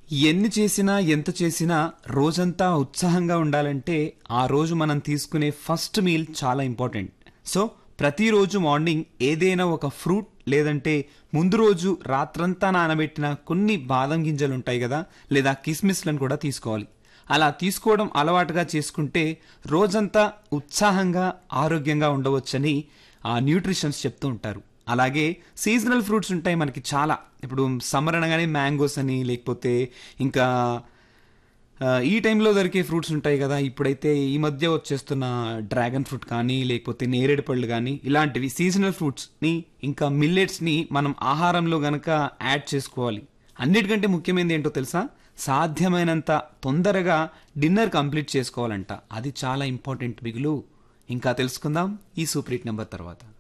ఎన్ని చేసినా ఎంత చేసినా రోజంతా ఉత్సాహంగా ఉండాలంటే ఆ రోజు మనం తీసుకునే ఫస్ట్ మీల్ చాలా ఇంపార్టెంట్ సో ప్రతిరోజు మార్నింగ్ ఏదైనా ఒక ఫ్రూట్ లేదంటే ముందు రోజు రాత్రంతా నానబెట్టిన కొన్ని బాదం గింజలు ఉంటాయి కదా లేదా కిస్మిస్లను కూడా తీసుకోవాలి అలా తీసుకోవడం అలవాటుగా చేసుకుంటే రోజంతా ఉత్సాహంగా ఆరోగ్యంగా ఉండవచ్చని ఆ న్యూట్రిషన్స్ చెప్తూ ఉంటారు అలాగే సీజనల్ ఫ్రూట్స్ ఉంటాయి మనకి చాలా ఇప్పుడు సమ్మర్ అనగానే మ్యాంగోస్ అని లేకపోతే ఇంకా ఆ, ఈ టైంలో దొరికే ఫ్రూట్స్ ఉంటాయి కదా ఇప్పుడైతే ఈ మధ్య వచ్చేస్తున్న డ్రాగన్ ఫ్రూట్ కానీ లేకపోతే నేరేడు పళ్ళు కానీ ఇలాంటివి సీజనల్ ఫ్రూట్స్ని ఇంకా మిల్లెట్స్ని మనం ఆహారంలో గనక యాడ్ చేసుకోవాలి అన్నిటికంటే ముఖ్యమైనది ఏంటో తెలుసా సాధ్యమైనంత తొందరగా డిన్నర్ కంప్లీట్ చేసుకోవాలంట అది చాలా ఇంపార్టెంట్ బిగులు ఇంకా తెలుసుకుందాం ఈ సూపర్ హిట్ నెంబర్ తర్వాత